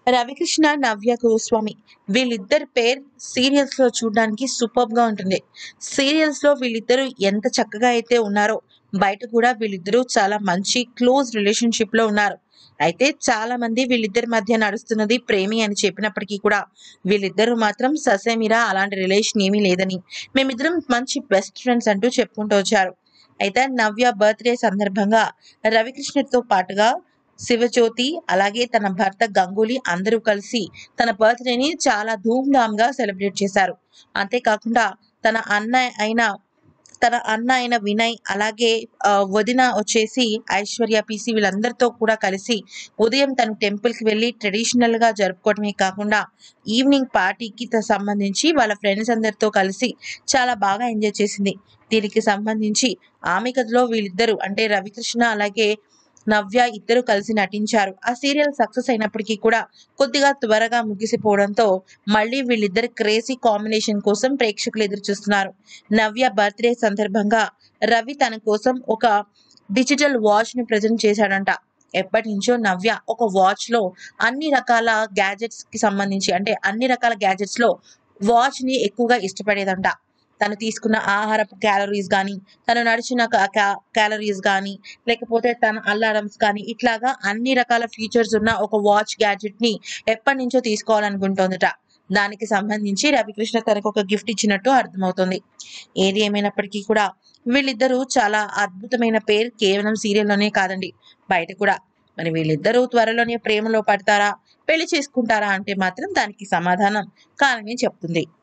రవికృష్ణ నవ్య గోస్వామి వీళ్ళిద్దరి పేర్ సీరియల్స్ లో చూడడానికి సూపర్ గా ఉంటుంది సీరియల్స్ లో వీళ్ళిద్దరూ ఎంత చక్కగా అయితే ఉన్నారో బయట కూడా వీళ్ళిద్దరూ చాలా మంచి క్లోజ్ రిలేషన్షిప్ లో ఉన్నారు అయితే చాలా మంది వీళ్ళిద్దరి మధ్య నడుస్తున్నది ప్రేమి అని చెప్పినప్పటికీ కూడా వీళ్ళిద్దరూ మాత్రం ససేమిరా అలాంటి రిలేషన్ ఏమీ లేదని మేమిద్దరం మంచి బెస్ట్ ఫ్రెండ్స్ అంటూ చెప్పుకుంటూ వచ్చారు అయితే నవ్య బర్త్డే సందర్భంగా రవికృష్ణతో పాటుగా శివజ్యోతి అలాగే తన భర్త గంగూలీ అందరూ కలిసి తన బర్త్డేని చాలా ధూమ్ధామ్ గా సెలబ్రేట్ చేశారు అంతేకాకుండా తన అన్న అయిన తన అన్న అయిన వినయ్ అలాగే ఆ, వదిన వచ్చేసి ఐశ్వర్య పీసి వీళ్ళందరితో కూడా కలిసి ఉదయం తను టెంపుల్ కి వెళ్ళి ట్రెడిషనల్ గా జరుపుకోవడమే కాకుండా ఈవినింగ్ పార్టీకి త- సంబంధించి వాళ్ళ ఫ్రెండ్స్ అందరితో కలిసి చాలా బాగా ఎంజాయ్ చేసింది దీనికి సంబంధించి ఆమె కథలో వీళ్ళిద్దరు అంటే రవికృష్ణ అలాగే నవ్య ఇద్దరు కలిసి నటించారు ఆ సీరియల్ సక్సెస్ అయినప్పటికీ కూడా కొద్దిగా త్వరగా ముగిసిపోవడంతో మళ్ళీ వీళ్ళిద్దరి క్రేజీ కాంబినేషన్ కోసం ప్రేక్షకులు ఎదురు చూస్తున్నారు నవ్య బర్త్డే సందర్భంగా రవి తన కోసం ఒక డిజిటల్ వాచ్ ని ప్రజెంట్ చేశాడంట ఎప్పటి నుంచో నవ్య ఒక వాచ్ లో అన్ని రకాల గ్యాజెట్స్ కి సంబంధించి అంటే అన్ని రకాల గ్యాజెట్స్ లో వాచ్ ని ఎక్కువగా ఇష్టపడేదంట తను తీసుకున్న ఆహారపు క్యాలరీస్ కానీ తను నడిచిన క్యాలరీస్ కానీ లేకపోతే తన అలారమ్స్ కానీ ఇట్లాగా అన్ని రకాల ఫీచర్స్ ఉన్న ఒక వాచ్ గ్యాడ్జెట్ ని ఎప్పటి నుంచో తీసుకోవాలనుకుంటోందట దానికి సంబంధించి రవికృష్ణ తనకు ఒక గిఫ్ట్ ఇచ్చినట్టు అర్థమవుతుంది ఏది ఏమైనప్పటికీ కూడా వీళ్ళిద్దరూ చాలా అద్భుతమైన పేరు కేవలం సీరియల్లోనే కాదండి బయట కూడా మరి వీళ్ళిద్దరూ త్వరలోనే ప్రేమలో పడతారా పెళ్లి చేసుకుంటారా అంటే మాత్రం దానికి సమాధానం కాలమే చెప్తుంది